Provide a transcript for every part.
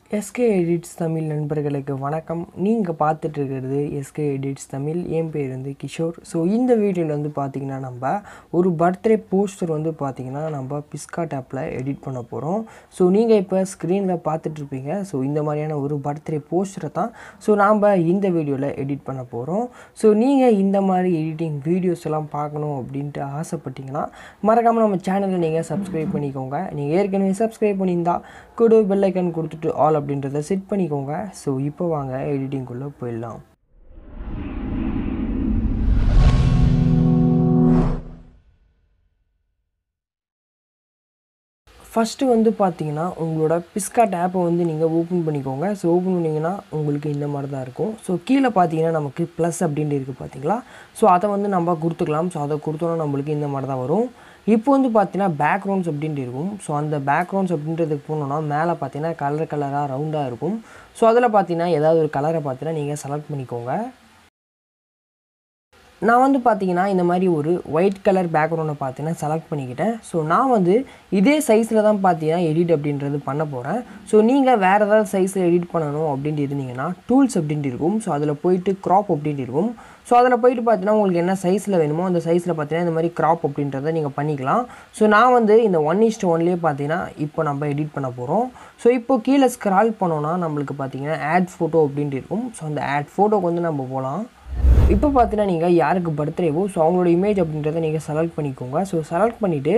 SK edits Tamil நண்பர்களுக்கு வணக்கம் நீங்கள் பார்த்துட்டு இருக்கிறது எஸ்கே எடிட்ஸ் தமிழ் என் பேர் வந்து கிஷோர் ஸோ இந்த வீடியோவில் வந்து பார்த்திங்கன்னா நம்ம ஒரு பர்த்டே போஸ்டர் வந்து பார்த்திங்கன்னா நம்ம பிஸ்காட் ஆப்பில் எடிட் பண்ண போகிறோம் ஸோ நீங்கள் இப்போ ஸ்க்ரீனில் பார்த்துட்ருப்பீங்க ஸோ இந்த மாதிரியான ஒரு பர்த்டே போஸ்டரை தான் ஸோ நாம் இந்த வீடியோவில் எடிட் பண்ண போகிறோம் ஸோ நீங்கள் இந்த மாதிரி எடிட்டிங் வீடியோஸ் எல்லாம் பார்க்கணும் அப்படின்ட்டு ஆசைப்பட்டீங்கன்னா மறக்காமல் நம்ம சேனலை நீங்கள் சப்ஸ்கிரைப் பண்ணிக்கோங்க நீங்கள் ஏற்கனவே சப்ஸ்கிரைப் பண்ணியிருந்தா கூட பெல் ஐக்கன் கொடுத்துட்டு ஆல் அப்படின்றத செட் பண்ணிக்கோங்க ஸோ இப்போ வாங்க எடிட்டிங்குள்ளே போயிடலாம் ஃபஸ்ட்டு வந்து பார்த்தீங்கன்னா உங்களோட பிஸ்காட் ஆப்பை வந்து நீங்கள் ஓப்பன் பண்ணிக்கோங்க ஸோ ஓப்பன் பண்ணிங்கன்னா உங்களுக்கு இந்த மாதிரி தான் இருக்கும் ஸோ கீழே பார்த்தீங்கன்னா நமக்கு ப்ளஸ் அப்படின்ட்டு இருக்குது பார்த்தீங்களா ஸோ அதை வந்து நம்ம கொடுத்துக்கலாம் ஸோ அதை கொடுத்தோன்னா நம்மளுக்கு இந்த மாதிரி தான் வரும் இப்போ வந்து பார்த்தீங்கன்னா பேக்ரவுண்ட்ஸ் அப்படின்ட்டு இருக்கும் ஸோ அந்த பேக்ரவுண்ட்ஸ் அப்படின்றதுக்கு போனோன்னா மேலே பார்த்தீங்கன்னா கலர் கலராக ரவுண்டாக இருக்கும் ஸோ அதில் பார்த்தீங்கன்னா ஏதாவது ஒரு கலரை பார்த்தீங்கன்னா நீங்கள் செலக்ட் பண்ணிக்கோங்க நான் வந்து பார்த்தீங்கன்னா இந்த மாதிரி ஒரு ஒயிட் கலர் பேக்ரவுண்டை பார்த்தீங்கன்னா செலக்ட் பண்ணிக்கிட்டேன் ஸோ நான் வந்து இதே சைஸில் தான் பார்த்தீங்கன்னா எடிட் அப்படின்றது பண்ண போகிறேன் ஸோ நீங்கள் வேறு ஏதாவது சைஸில் எடிட் பண்ணணும் அப்படின்ட்டு இருந்தீங்கன்னா டூல்ஸ் அப்படின்ட்டு இருக்கும் ஸோ அதில் போயிட்டு க்ராப் அப்படின்ட்டு இருக்கும் ஸோ அதில் போயிட்டு பார்த்தீங்கன்னா உங்களுக்கு என்ன சைஸில் வேணுமோ அந்த சைஸில் பார்த்தீங்கன்னா இந்த மாதிரி க்ராப் அப்படின்றத நீங்கள் பண்ணிக்கலாம் ஸோ நான் வந்து இந்த ஒன் இஸ்ட் ஒன்லேயே பார்த்தீங்கன்னா இப்போ நம்ம எடிட் பண்ண போகிறோம் ஸோ இப்போ கீழே ஸ்க்ரால் பண்ணோன்னா நம்மளுக்கு பார்த்தீங்கன்னா ஆட் ஃபோட்டோ அப்படின்ட்டு இருக்கும் ஸோ அந்த ஆட் ஃபோட்டோக்கு வந்து நம்ம போகலாம் இப்போ பார்த்தீங்கன்னா நீங்கள் யாருக்கு பர்த்டேவோ ஸோ அவங்களோட இமேஜ் அப்படின்றத நீங்கள் செலக்ட் பண்ணிக்கோங்க ஸோ செலக்ட் பண்ணிவிட்டு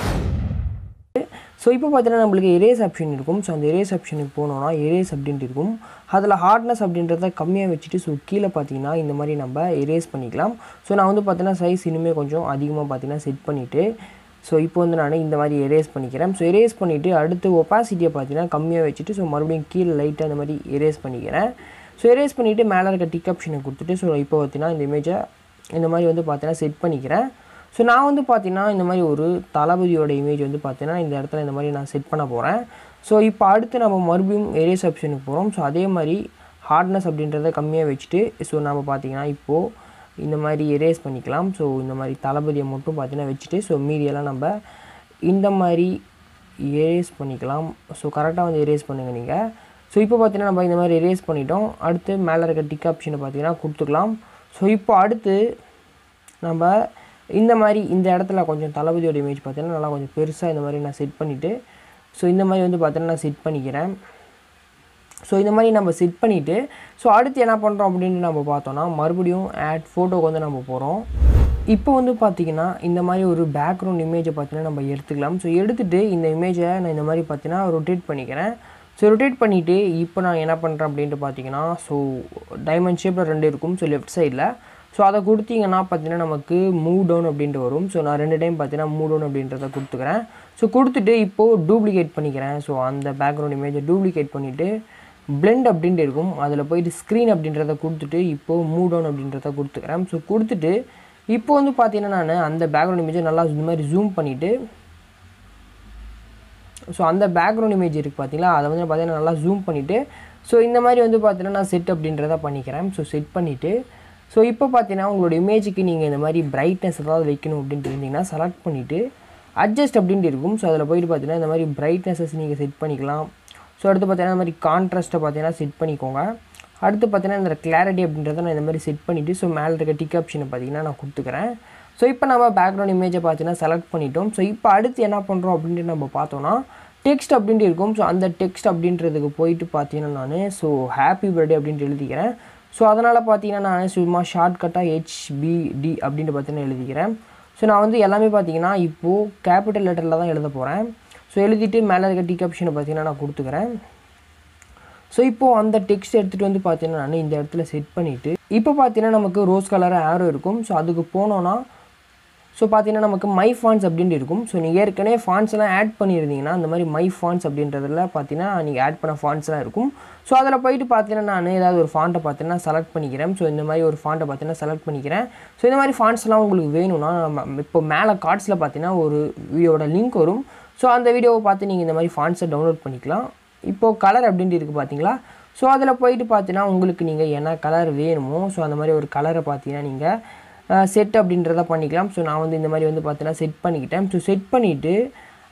ஸோ இப்போ பார்த்தீங்கன்னா நம்மளுக்கு எரேஸ் ஆப்ஷன் இருக்கும் ஸோ அந்த எரேஸ் ஆப்ஷனுக்கு போனோன்னா எரேஸ் அப்படின்ட்டு இருக்கும் அதில் ஹார்ட்னஸ் அப்படின்றத கம்மியாக வச்சுட்டு ஸோ கீழே பார்த்தீங்கன்னா இந்த மாதிரி நம்ம எரேஸ் பண்ணிக்கலாம் ஸோ நான் வந்து பார்த்தீங்கன்னா சைஸ் இனிமேல் கொஞ்சம் அதிகமாக பார்த்தீங்கன்னா செட் பண்ணிவிட்டு ஸோ இப்போ வந்து நான் இந்த மாதிரி எரேஸ் பண்ணிக்கிறேன் ஸோ எரேஸ் பண்ணிவிட்டு அடுத்து ஒப்பாசிட்டியை பார்த்தீங்கன்னா கம்மியாக வச்சுட்டு ஸோ மறுபடியும் கீழே லைட்டாக இந்த மாதிரி எரேஸ் பண்ணிக்கிறேன் ஸோ எரேஸ் பண்ணிவிட்டு மேலே இருக்க டிக் ஆப்ஷனை கொடுத்துட்டு ஸோ இப்போ பார்த்தீங்கன்னா இந்த இமேஜை இந்த மாதிரி வந்து பார்த்தீங்கன்னா செட் பண்ணிக்கிறேன் ஸோ நான் வந்து பார்த்தீங்கன்னா இந்த மாதிரி ஒரு தளபதியோட இமேஜ் வந்து பார்த்தீங்கன்னா இந்த இடத்துல இந்த மாதிரி நான் செட் பண்ண போகிறேன் ஸோ இப்போ அடுத்து நம்ம மறுபடியும் எரேஸ் ஆப்ஷனுக்கு போகிறோம் ஸோ அதே மாதிரி ஹார்ட்னஸ் அப்படின்றத கம்மியாக வச்சுட்டு ஸோ நம்ம பார்த்தீங்கன்னா இப்போது இந்த மாதிரி எரேஸ் பண்ணிக்கலாம் ஸோ இந்த மாதிரி தளபதியை மட்டும் பார்த்தீங்கன்னா வச்சுட்டு ஸோ மீதியெல்லாம் நம்ம இந்த மாதிரி எரேஸ் பண்ணிக்கலாம் ஸோ கரெக்டாக வந்து எரேஸ் பண்ணுங்கள் நீங்கள் ஸோ இப்போ பார்த்தீங்கன்னா நம்ம இந்த மாதிரி எரேஸ் பண்ணிட்டோம் அடுத்து மேலே இருக்க டிக் ஆப்ஷனை பார்த்தீங்கன்னா கொடுத்துக்கலாம் ஸோ இப்போ அடுத்து நம்ம இந்த மாதிரி இந்த இடத்துல கொஞ்சம் தளபதியோட இமேஜ் பார்த்தீங்கன்னா நல்லா கொஞ்சம் பெருசாக இந்த மாதிரி நான் செட் பண்ணிவிட்டு ஸோ இந்த மாதிரி வந்து பார்த்தீங்கன்னா நான் செட் பண்ணிக்கிறேன் ஸோ இந்த மாதிரி நம்ம செட் பண்ணிவிட்டு ஸோ அடுத்து என்ன பண்ணுறோம் அப்படின்னு நம்ம பார்த்தோன்னா மறுபடியும் ஆட் ஃபோட்டோக்கு வந்து நம்ம போகிறோம் இப்போ வந்து பார்த்திங்கன்னா இந்த மாதிரி ஒரு பேக்ரவுண்ட் இமேஜை பார்த்தீங்கன்னா நம்ம எடுத்துக்கலாம் ஸோ எடுத்துகிட்டு இந்த இமேஜை நான் இந்த மாதிரி பார்த்தீங்கன்னா ரொட்டேட் பண்ணிக்கிறேன் ஸோ ரொட்டேட் பண்ணிவிட்டு இப்போ நான் என்ன பண்ணுறேன் அப்படின்ட்டு பார்த்தீங்கன்னா ஸோ டைமண்ட் ஷேப்பில் ரெண்டு இருக்கும் ஸோ லெஃப்ட் சைடில் ஸோ அதை கொடுத்தீங்கன்னா பார்த்தீங்கன்னா நமக்கு மூவ் டவுன் அப்படின்ட்டு வரும் ஸோ நான் ரெண்டு டைம் பார்த்தீங்கன்னா மூவ் டவுன் அப்படின்றத கொடுத்துக்கிறேன் ஸோ கொடுத்துட்டு இப்போது டூப்ளிகேட் பண்ணிக்கிறேன் ஸோ அந்த பேக்ரவுண்ட் இமேஜை டூப்ளிகேட் பண்ணிவிட்டு பிளெண்ட் அப்படின்ட்டு இருக்கும் அதில் போயிட்டு ஸ்க்ரீன் அப்படின்றத கொடுத்துட்டு இப்போது மூவ் டவுன் அப்படின்றத கொடுத்துக்கிறேன் ஸோ கொடுத்துட்டு இப்போ வந்து பார்த்தீங்கன்னா நான் அந்த பேக்ரவுண்ட் இமேஜை நல்லா இந்த மாதிரி ஜூம் பண்ணிவிட்டு ஸோ அந்த பேக்ரவுண்ட் இமேஜ் இருக்குது பார்த்தீங்களா அதை வந்து பார்த்தீங்கன்னா நல்லா ஜூம் பண்ணிவிட்டு ஸோ இந்த மாதிரி வந்து பார்த்தீங்கன்னா நான் செட் அப்படின்றத பண்ணிக்கிறேன் ஸோ செட் பண்ணிவிட்டு ஸோ இப்போ பார்த்தீங்கன்னா உங்களோட இமேஜுக்கு நீங்கள் இந்த மாதிரி பிரைட்னஸ் ஏதாவது வைக்கணும் அப்படின்ட்டு இருந்தீங்கன்னா செலக்ட் பண்ணிவிட்டு அட்ஜஸ்ட் அப்படின்ட்டு இருக்கும் ஸோ அதில் போயிட்டு பார்த்தீங்கன்னா இந்த மாதிரி பிரைட்னஸஸ் நீங்கள் செட் பண்ணிக்கலாம் ஸோ அடுத்து பார்த்தீங்கன்னா இந்த மாதிரி கான்ட்ராஸ்ட்டை பார்த்தீங்கன்னா செட் பண்ணிக்கோங்க அடுத்து பார்த்தீங்கன்னா இந்த கிளாரிட்டி அப்படின்றத நான் இந்த மாதிரி செட் பண்ணிவிட்டு ஸோ மேலே இருக்க டிக் ஆப்ஷனை பார்த்தீங்கன்னா நான் கொடுத்துக்கிறேன் ஸோ இப்போ நம்ம பேக்ரவுண்ட் இமேஜை பார்த்தீங்கன்னா செலக்ட் பண்ணிட்டோம் ஸோ இப்போ அடுத்து என்ன பண்ணுறோம் அப்படின்ட்டு நம்ம பார்த்தோன்னா டெக்ஸ்ட் அப்படின்ட்டு இருக்கும் ஸோ அந்த டெக்ஸ்ட் அப்படின்றதுக்கு போயிட்டு பார்த்தீங்கன்னா நான் ஸோ ஹாப்பி பர்த்டே அப்படின்ட்டு எழுதிக்கிறேன் ஸோ அதனால் பார்த்தீங்கன்னா நான் சும்மா ஷார்ட்கட்டாக ஹெச்பிடி அப்படின்ட்டு பார்த்தீங்கன்னா எழுதிக்கிறேன் ஸோ நான் வந்து எல்லாமே பார்த்தீங்கன்னா இப்போது கேபிட்டல் லெட்டரில் தான் எழுத போகிறேன் ஸோ எழுதிட்டு மேலே இருக்க டிக் ஆப்ஷனை பார்த்தீங்கன்னா நான் கொடுத்துக்கிறேன் ஸோ இப்போது அந்த டெக்ஸ்ட் எடுத்துகிட்டு வந்து பார்த்தீங்கன்னா நான் இந்த இடத்துல செட் பண்ணிவிட்டு இப்போ பார்த்தீங்கன்னா நமக்கு ரோஸ் கலர் ஆரோ இருக்கும் ஸோ அதுக்கு போனோன்னா ஸோ பார்த்தீங்கன்னா நமக்கு மை ஃபான்ஸ் அப்படின்ட்டு இருக்கும் ஸோ நீங்கள் ஏற்கனவே ஃபான்ஸ் எல்லாம் ஆட் பண்ணியிருந்தீங்கன்னா அந்த மாதிரி மை ஃபான்ஸ் அப்படின்றதுல பார்த்தீங்கன்னா நீங்கள் ஆட் பண்ண ஃபான்ஸ்லாம் இருக்கும் ஸோ அதில் போயிட்டு பார்த்தீங்கன்னா நான் ஏதாவது ஒரு ஃபாண்ட்டை பார்த்தீங்கன்னா செலக்ட் பண்ணிக்கிறேன் ஸோ இந்த மாதிரி ஒரு ஃபாண்ட்டை பார்த்தீங்கன்னா செலக்ட் பண்ணிக்கிறேன் ஸோ இந்த மாதிரி ஃபாண்ட்ஸ்லாம் உங்களுக்கு வேணும்னா நம்ம இப்போ மேலே கார்ட்ஸில் பார்த்தீங்கன்னா ஒரு வீடியோட லிங்க் வரும் ஸோ அந்த வீடியோவை பார்த்து நீங்கள் இந்த மாதிரி ஃபாண்ட்ஸை டவுன்லோட் பண்ணிக்கலாம் இப்போது கலர் அப்படின்ட்டு இருக்குது பார்த்தீங்களா ஸோ அதில் போயிட்டு பார்த்தீங்கன்னா உங்களுக்கு நீங்கள் என்ன கலர் வேணுமோ ஸோ அந்த மாதிரி ஒரு கலரை பார்த்தீங்கன்னா நீங்கள் செட் அப்படின்றத பண்ணிக்கலாம் ஸோ நான் வந்து இந்த மாதிரி வந்து பார்த்தீங்கன்னா செட் பண்ணிக்கிட்டேன் ஸோ செட் பண்ணிவிட்டு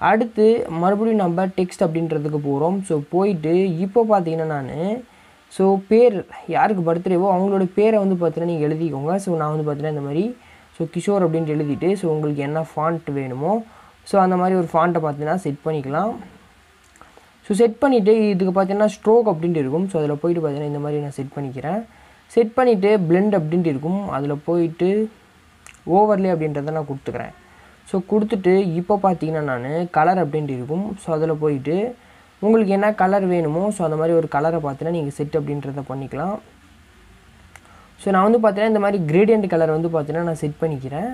அடுத்து மறுபடியும் நம்ம டெக்ஸ்ட் அப்படின்றதுக்கு போகிறோம் ஸோ போயிட்டு இப்போ பார்த்தீங்கன்னா நான் ஸோ பேர் யாருக்கு பர்த்டேவோ அவங்களோட பேரை வந்து பார்த்தீங்கன்னா நீங்கள் எழுதிக்கோங்க ஸோ நான் வந்து பார்த்தீங்கன்னா இந்த மாதிரி ஸோ கிஷோர் அப்படின்ட்டு எழுதிட்டு ஸோ உங்களுக்கு என்ன ஃபாண்ட் வேணுமோ ஸோ அந்த மாதிரி ஒரு ஃபாண்ட்டை பார்த்தீங்கன்னா செட் பண்ணிக்கலாம் ஸோ செட் பண்ணிவிட்டு இதுக்கு பார்த்தீங்கன்னா ஸ்ட்ரோக் அப்படின்ட்டு இருக்கும் ஸோ அதில் போயிட்டு பார்த்தீங்கன்னா இந்த மாதிரி நான் செட் பண்ணிக்கிறேன் செட் பண்ணிவிட்டு பிளெண்ட் அப்படின்ட்டு இருக்கும் அதில் போயிட்டு ஓவர்லே அப்படின்றத நான் கொடுத்துக்கிறேன் ஸோ கொடுத்துட்டு இப்போ பார்த்தீங்கன்னா நான் கலர் அப்படின்ட்டு இருக்கும் ஸோ அதில் போயிட்டு உங்களுக்கு என்ன கலர் வேணுமோ ஸோ அந்த மாதிரி ஒரு கலரை பார்த்தீங்கன்னா நீங்கள் செட் அப்படின்றத பண்ணிக்கலாம் ஸோ நான் வந்து பார்த்தீங்கன்னா இந்த மாதிரி கிரேடியன்ட் கலர் வந்து பார்த்தீங்கன்னா நான் செட் பண்ணிக்கிறேன்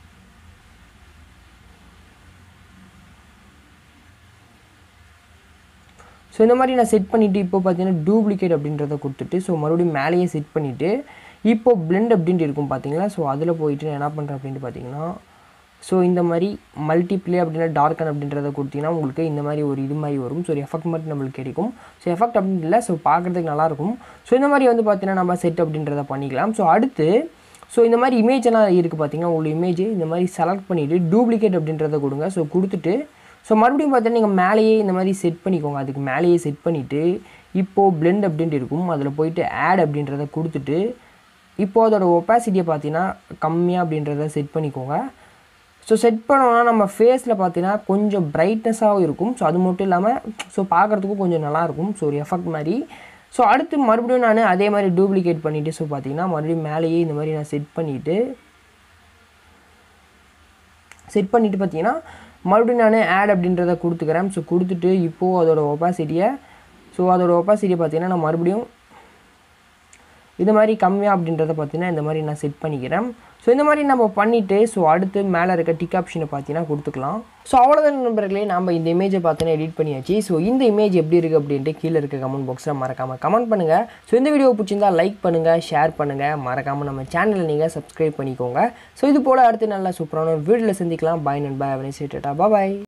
ஸோ இந்த மாதிரி நான் செட் பண்ணிவிட்டு இப்போ பார்த்தீங்கன்னா டூப்ளிகேட் அப்படின்றத கொடுத்துட்டு ஸோ மறுபடியும் மேலேயே செட் பண்ணிவிட்டு இப்போ பிளெண்ட் அப்படின்ட்டு இருக்கும் பார்த்தீங்களா ஸோ அதில் போயிட்டு நான் என்ன பண்ணுறேன் அப்படின்ட்டு பார்த்தீங்கன்னா ஸோ இந்த மாதிரி மல்டிப்ளே அப்படின்னா டார்க்கன் அப்படின்றத கொடுத்தீங்கன்னா உங்களுக்கு இந்த மாதிரி ஒரு இது மாதிரி வரும் ஸோ எஃபெக்ட் மட்டும் நம்மளுக்கு கிடைக்கும் ஸோ எஃபெக்ட் அப்படின்னு இல்லை ஸோ பார்க்குறதுக்கு நல்லாயிருக்கும் ஸோ இந்த மாதிரி வந்து பார்த்தீங்கன்னா நம்ம செட் அப்படின்றத பண்ணிக்கலாம் ஸோ அடுத்து ஸோ இந்த மாதிரி இமேஜ் எல்லாம் இருக்குது பார்த்தீங்கன்னா உங்களோட இமேஜ் இந்த மாதிரி செலக்ட் பண்ணிவிட்டு டூப்ளிகேட் அப்படின்றத கொடுங்க ஸோ கொடுத்துட்டு ஸோ மறுபடியும் பார்த்தீங்கன்னா நீங்கள் மேலேயே இந்த மாதிரி செட் பண்ணிக்கோங்க அதுக்கு மேலேயே செட் பண்ணிவிட்டு இப்போது பிளெண்ட் அப்படின்ட்டு இருக்கும் அதில் போயிட்டு ஆட் அப்படின்றத கொடுத்துட்டு இப்போது அதோட ஒப்பாசிட்டியை பார்த்தீங்கன்னா கம்மியாக அப்படின்றத செட் பண்ணிக்கோங்க ஸோ செட் பண்ணோன்னா நம்ம ஃபேஸில் பார்த்தீங்கன்னா கொஞ்சம் பிரைட்னஸாகவும் இருக்கும் ஸோ அது மட்டும் இல்லாமல் ஸோ பார்க்குறதுக்கும் கொஞ்சம் நல்லாயிருக்கும் ஸோ ஒரு எஃபெக்ட் மாதிரி ஸோ அடுத்து மறுபடியும் நான் அதே மாதிரி டூப்ளிகேட் பண்ணிவிட்டு ஸோ பார்த்தீங்கன்னா மறுபடியும் மேலேயே இந்த மாதிரி நான் செட் பண்ணிவிட்டு செட் பண்ணிவிட்டு பார்த்தீங்கன்னா மறுபடியும் நான் ஆட் அப்படின்றத கொடுத்துக்கிறேன் ஸோ கொடுத்துட்டு இப்போது அதோட ஒப்பாசிட்டியை ஸோ அதோட ஒப்பாசிட்டியை பார்த்தீங்கன்னா நான் மறுபடியும் இது மாதிரி கம்மியாக அப்படின்றத பார்த்தீங்கன்னா இந்த மாதிரி நான் செட் பண்ணிக்கிறேன் ஸோ இந்த மாதிரி நம்ம பண்ணிவிட்டு ஸோ அடுத்து மேலே இருக்க டிக் ஆப்ஷனை பார்த்தீங்கன்னா கொடுத்துக்கலாம் ஸோ அவ்வளோதான் நண்பர்களே நம்ம இந்த இமேஜை பார்த்தீங்கன்னா எடிட் பண்ணியாச்சு ஸோ இந்த இமேஜ் எப்படி இருக்குது அப்படின்ட்டு கீழே இருக்க கமெண்ட் பாக்ஸில் மறக்காமல் கமெண்ட் பண்ணுங்கள் ஸோ இந்த வீடியோ பிடிச்சிருந்தா லைக் பண்ணுங்கள் ஷேர் பண்ணுங்கள் மறக்காமல் நம்ம சேனலை நீங்கள் சப்ஸ்கிரைப் பண்ணிக்கோங்க ஸோ இது போல் அடுத்து நல்லா சூப்பரான வீடியோவில் சந்திக்கலாம் பாய் நண்பா அவனே சேட்டா பாய்